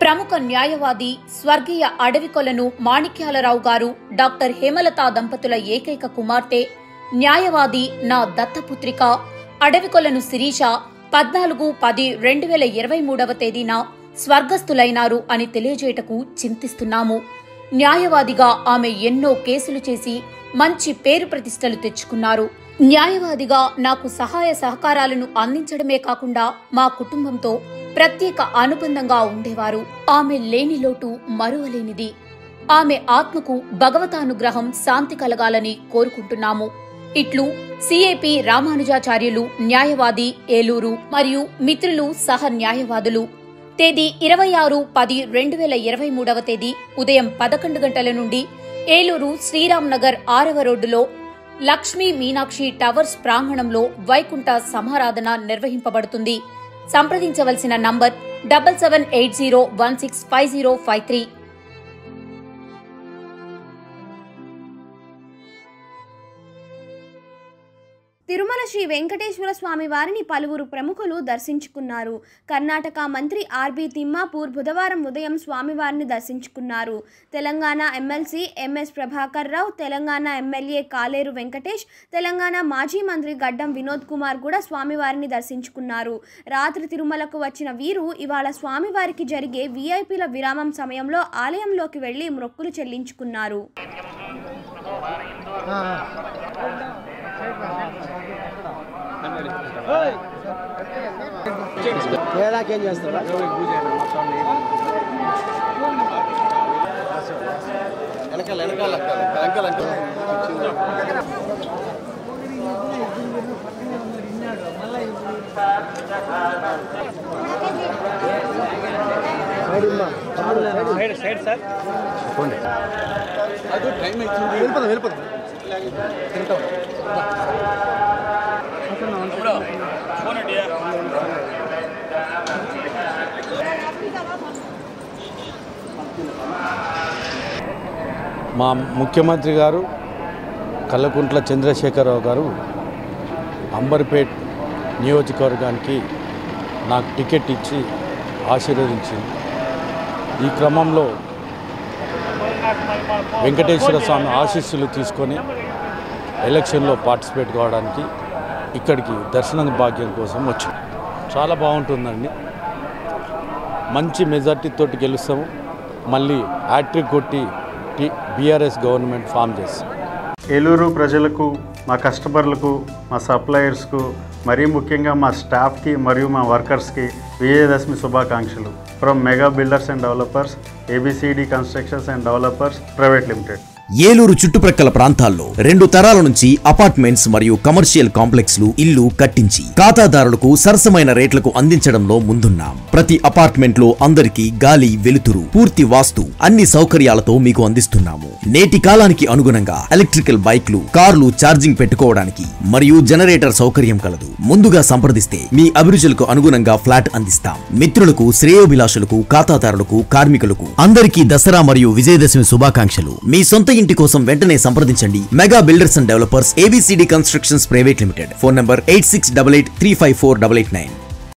ప్రముఖ న్యాయవాది స్వర్గీయ అడవికొలను మాణిక్యాలరావు గారు డాక్టర్ హేమలత దంపతుల ఏకైక కుమార్తె న్యాయవాది నా దత్తపుత్రిక అడవికొలను శిరీష పద్నాలుగు పది రెండు వేల ఇరవై మూడవ తేదీన స్వర్గస్థులైనారు అని తెలియజేయటకు చింతిస్తున్నాము న్యాయవాదిగా ఆమె ఎన్నో కేసులు చేసి మంచి పేరు ప్రతిష్టలు తెచ్చుకున్నారు న్యాయవాదిగా నాకు సహాయ సహకారాలను అందించడమే కాకుండా మా కుటుంబంతో ప్రత్యేక అనుబంధంగా ఉండేవారు ఆమె లేని లోటు మరువలేనిది ఆమె ఆత్మకు భగవతానుగ్రహం శాంతి కలగాలని కోరుకుంటున్నాము ఇట్లు సిఏపి రామానుజాచార్యులు న్యాయవాది ఏలూరు మరియు మిత్రులు సహ న్యాయవాదులు తేదీ ఇరవై ఆరు పది రెండు వేల ఇరవై మూడవ తేదీ ఉదయం పదకొండు గంటల నుండి ఏలూరు శ్రీరామ్ నగర్ ఆరవ రోడ్డులో లక్ష్మీ మీనాక్షి టవర్స్ ప్రాంగణంలో వైకుంఠ సమారాధన నిర్వహింపబడుతుంది సంప్రదించవలసిన number double seven eight zero one six five zero five three Tirumala Sri Venkateswara Swamy వారిని పలువురు ప్రముఖులు దర్శించుకున్నారు కర్ణాటక మంత్రి ఆర్బి తిమ్మాపూర్ బుధవారం ఉదయం స్వామివారిని దర్శించుకున్నారు Telangana MLC MS Prabhakar Rao Telangana MLA Kaleru Venkatesh Telangana మాజీ మంత్రి గడ్డం వినోద్ కుమార్ కూడా స్వామివారిని దర్శించుకున్నారు రాత్రి తిరుమలకు వచ్చిన వీరు ఇవాళ స్వామివారికి జరిగే వీఐపీల విరామం సమయంలో ఆలయంలోకి వెళ్లి మొక్కులు చెల్లించుకున్నారు తేడాకేం చేస్తారా వెనకాల వెనకాల వెనకాల వెళ్ళిపోదాం వెళ్ళిపోదాం తింటాం మా ముఖ్యమంత్రి గారు కల్లకుంట్ల చంద్రశేఖరరావు గారు అంబర్పేట్ నియోజకవర్గానికి నాకు టికెట్ ఇచ్చి ఆశీర్వదించింది ఈ క్రమంలో వెంకటేశ్వర స్వామి ఆశీస్సులు తీసుకొని ఎలక్షన్లో పార్టిసిపేట్ కావడానికి ఇక్కడికి దర్శనం భాగ్యం కోసం వచ్చాం చాలా బాగుంటుందండి మంచి మెజార్టీతోటి గెలుస్తాము మళ్ళీ హ్యాట్రిక్ కొట్టి టీ బీఆర్ఎస్ గవర్నమెంట్ ఫామ్ చేస్తాం ఏలూరు ప్రజలకు మా కస్టమర్లకు మా సప్లయర్స్కు మరీ ముఖ్యంగా మా స్టాఫ్కి మరియు మా వర్కర్స్కి విజయదశమి శుభాకాంక్షలు from mega builders and developers ABCD constructions and developers private limited Eluru చుట్టుప్రక్కల ప్రాంతాల్లో రెండు తరాల నుంచి అపార్ట్మెంట్స్ మరియు కమర్షియల్ కాంప్లెక్స్లు ఇల్లు కట్టించి ఖాతాదారులకు సరసమైన రేట్లకు అందించడంలో ముందున్నాం ప్రతి అపార్ట్మెంట్ లో అందరికీ గాలి వెలుతురు పూర్తి వాస్తు అన్ని సౌకర్యాలతో మీకు అందిస్తున్నాము నేటి కాలానికి అనుగుణంగా ఎలక్ట్రికల్ బైక్లు కార్లు ఛార్జింగ్ పెట్టుకోవడానికి మరియు జనరేటర్ సౌకర్యం కలదు ముందుగా సంప్రదిస్తే మీ అభిరుచులకు అనుగుణంగా ఫ్లాట్ అందిస్తాం మిత్రులకు శ్రేయోభిలాషులకు ఖాతాదారులకు కార్మికులకు అందరికీ దసరా మరియు విజయదశమి శుభాకాంక్షలు మీ సొంత ఇంటి కోసం వెంటనే సంప్రదించండి mega builders and developers ABCD constructions private limited phone number eight six double eight three five four double eight nine